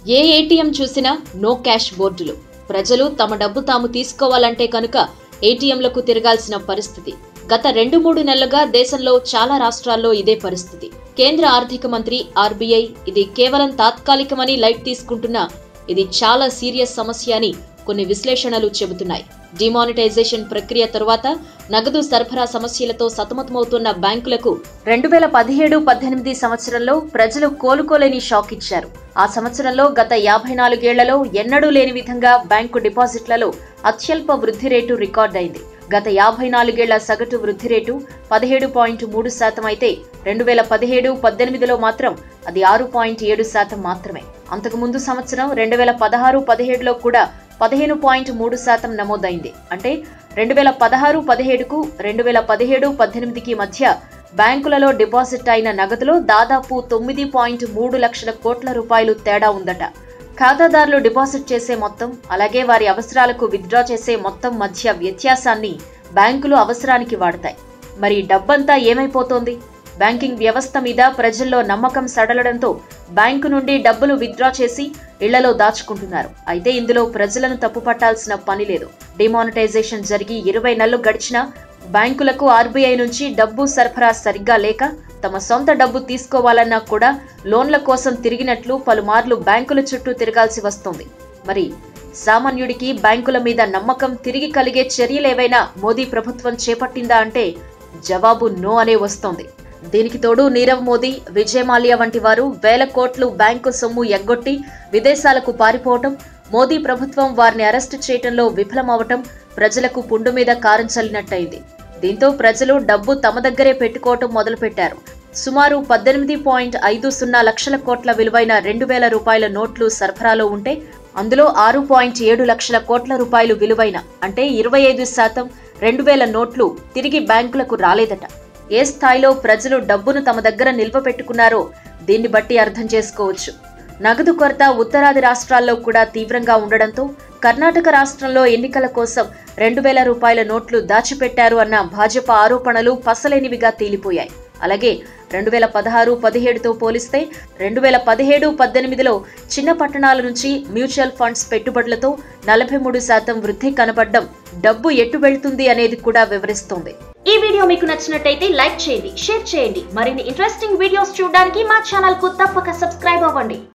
ఏ ATM చూసినా no cash బోర్డులు ప్రజలు తమ డబ్బు తాము తీసుకోవాలంటే కనుక ఏటీఎంలకు తిరగాల్సిన పరిస్థితి గత రెండు మూడు నెలలుగా దేశంలో చాలా రాష్ట్రాల్లో ఇదే పరిస్థితి కేంద్ర ఆర్థిక మంత్రి ఆర్బీఐ ఇది కేవలం తాత్కాలికమని లైట్ తీసుకుంటున్నా ఇది చాలా సీరియస్ సమస్య అని కొన్ని విశ్లేషణలు చెబుతున్నాయి డిమానిటైజేషన్ ప్రక్రియ తరువాత నగదు సరఫరా సమస్యలతో సతమతమవుతున్న బ్యాంకులకు రెండు వేల పదిహేడు పద్దెనిమిది సంవత్సరంలో ప్రజలు కోలుకోలేని షాక్ ఇచ్చారు ఆ సంవత్సరంలో గత యాభై నాలుగేళ్లలో ఎన్నడూ లేని విధంగా బ్యాంకు డిపాజిట్లలో అత్యల్ప వృద్ధి రేటు రికార్డైంది గత యాభై నాలుగేళ్ల సగటు వృద్ధి రేటు పదిహేడు పాయింట్ మూడు శాతం అయితే రెండు వేల పదిహేడు పద్దెనిమిదిలో మాత్రం అది ఆరు పాయింట్ ఏడు శాతం మాత్రమే అంతకుముందు సంవత్సరం రెండు వేల పదహారు పదిహేడులో కూడా పదిహేను పాయింట్ మూడు శాతం నమోదైంది అంటే రెండు వేల పదహారు పదిహేడుకు రెండు వేల పదిహేడు పద్దెనిమిదికి మధ్య బ్యాంకులలో డిపాజిట్ అయిన నగదులో దాదాపు తొమ్మిది పాయింట్ మూడు లక్షల కోట్ల రూపాయలు తేడా ఉందట ఖాతాదారులు డిపాజిట్ చేసే మొత్తం అలాగే వారి అవసరాలకు విత్డ్రా చేసే మొత్తం మధ్య వ్యత్యాసాన్ని బ్యాంకులు అవసరానికి వాడతాయి మరి డబ్బంతా ఏమైపోతోంది బ్యాంకింగ్ వ్యవస్థ మీద ప్రజల్లో నమ్మకం సడలడంతో బ్యాంకు నుండి డబ్బులు విత్డ్రా చేసి ఇళ్లలో దాచుకుంటున్నారు అయితే ఇందులో ప్రజలను తప్పుపట్టాల్సిన పని లేదు డిమానిటైజేషన్ జరిగి ఇరవై నెలలు గడిచినా బ్యాంకులకు ఆర్బీఐ నుంచి డబ్బు సరఫరా సరిగ్గా లేక తమ సొంత డబ్బు తీసుకోవాలన్నా కూడా లోన్ల కోసం తిరిగినట్లు పలుమార్లు బ్యాంకుల చుట్టూ తిరగాల్సి వస్తోంది మరి సామాన్యుడికి బ్యాంకుల మీద నమ్మకం తిరిగి కలిగే చర్యలేవైనా మోదీ ప్రభుత్వం చేపట్టిందా అంటే జవాబు నో అనే వస్తోంది దీనికి తోడు నీరవ్ మోదీ విజయ్ మాల్యా వంటి వారు వేల కోట్లు బ్యాంకు సొమ్ము ఎగ్గొట్టి విదేశాలకు పారిపోవటం మోదీ ప్రభుత్వం వారిని అరెస్టు చేయటంలో విఫలమవటం ప్రజలకు పుండు మీద కారం చల్లినట్టయింది దీంతో ప్రజలు డబ్బు తమ దగ్గరే పెట్టుకోవటం మొదలుపెట్టారు సుమారు పద్దెనిమిది పాయింట్ ఐదు సున్నా లక్షల కోట్ల విలువైన రెండు వేల రూపాయల నోట్లు సరఫరాలో ఉంటే అందులో ఆరు పాయింట్ ఏడు లక్షల కోట్ల రూపాయలు విలువైన అంటే ఇరవై ఐదు శాతం రెండు వేల నోట్లు తిరిగి బ్యాంకులకు రాలేదట ఏ స్థాయిలో ప్రజలు డబ్బును తమ దగ్గర నిల్వ పెట్టుకున్నారో దీన్ని బట్టి అర్థం చేసుకోవచ్చు నగదు కొరత ఉత్తరాది రాష్ట్రాల్లో కూడా తీవ్రంగా ఉండడంతో కర్ణాటక రాష్ట్రంలో ఎన్నికల కోసం రెండు వేల రూపాయల నోట్లు దాచిపెట్టారు అన్న భాజపా ఆరోపణలు పసలేనివిగా తేలిపోయాయి అలాగే రెండు వేల పదహారు పదిహేడుతో పోలిస్తే రెండు వేల పదిహేడు పద్దెనిమిదిలో చిన్న పట్టణాల నుంచి మ్యూచువల్ ఫండ్స్ పెట్టుబడులతో నలభై మూడు శాతం వృద్ధి కనబడ్డం డబ్బు ఎటు వెళ్తుంది అనేది కూడా వివరిస్తోంది ఈ వీడియో మీకు నచ్చినట్టయితే లైక్ చేయండి షేర్ చేయండి మరిన్ని ఇంట్రెస్టింగ్ వీడియోస్ చూడడానికి మా ఛానల్ కు తప్పక సబ్స్క్రైబ్ అవ్వండి